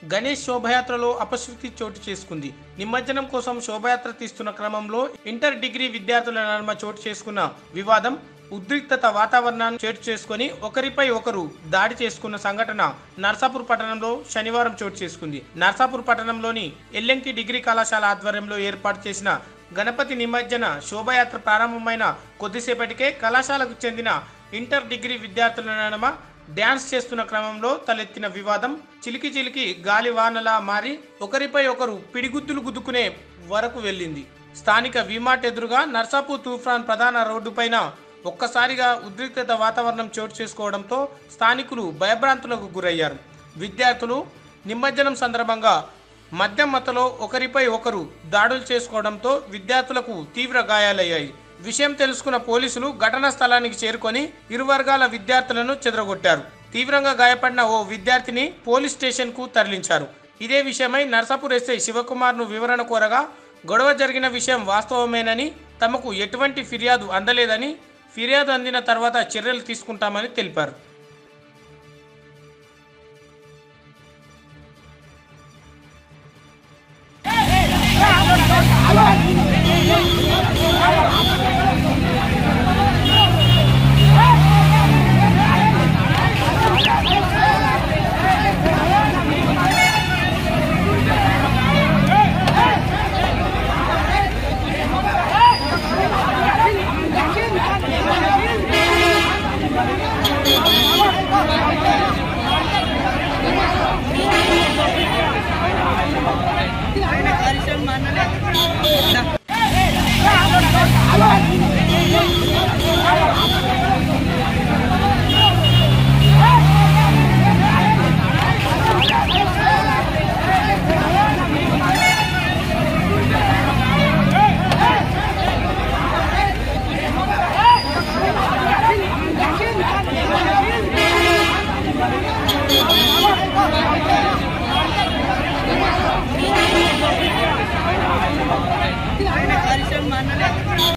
గణేష్ శోభయాత్రలో అపశృతి చోటు చేసుకుంది నిమజ్జనం కోసం శోభయాత్ర తీస్తున్న క్రమంలో ఇంటర్ డిగ్రీ విద్యార్థుల నడుమ చోటు చేసుకున్న వివాదం ఉద్రిక్తత వాతావరణాన్ని చోటు చేసుకుని ఒకరిపై ఒకరు దాడి చేసుకున్న సంఘటన నర్సాపూర్ పట్టణంలో శనివారం చోటు చేసుకుంది నర్సాపూర్ పట్టణంలోని ఎల్ఎంకి డిగ్రీ కళాశాల ఆధ్వర్యంలో ఏర్పాటు చేసిన గణపతి నిమజ్జన శోభయాత్ర ప్రారంభమైన కొద్దిసేపటికే కళాశాలకు చెందిన ఇంటర్ డిగ్రీ విద్యార్థుల నడుమ డ్యాన్స్ చేస్తున్న క్రమంలో తలెత్తిన వివాదం చిలికి చిలికి గాలి వానలా మారి ఒకరిపై ఒకరు పిడిగుద్దులు గుద్దుకునే వరకు వెళ్ళింది స్థానిక విమాట్ ఎదురుగా నర్సాపూర్ తూఫాన్ ప్రధాన రోడ్డుపైన ఒక్కసారిగా ఉద్రిక్తత వాతావరణం చోటు చేసుకోవడంతో స్థానికులు భయభ్రాంతులకు గురయ్యారు విద్యార్థులు నిమజ్జనం సందర్భంగా మద్యం మత్తులో ఒకరిపై ఒకరు దాడులు చేసుకోవడంతో విద్యార్థులకు తీవ్ర గాయాలయ్యాయి విషయం తెలుసుకున్న పోలీసులు ఘటనా స్థలానికి చేరుకొని ఇరు వర్గాల విద్యార్థులను చెదరగొట్టారు తీవ్రంగా గాయపడిన ఓ విద్యార్థిని పోలీస్ స్టేషన్ కు తరలించారు ఇదే విషయమై నర్సాపూర్ ఎస్ఐ శివకుమార్ ను వివరణ కోరగా గొడవ జరిగిన విషయం వాస్తవమేనని తమకు ఎటువంటి ఫిర్యాదు అందలేదని ఫిర్యాదు అందిన తర్వాత చర్యలు తీసుకుంటామని తెలిపారు పరిశ్రమ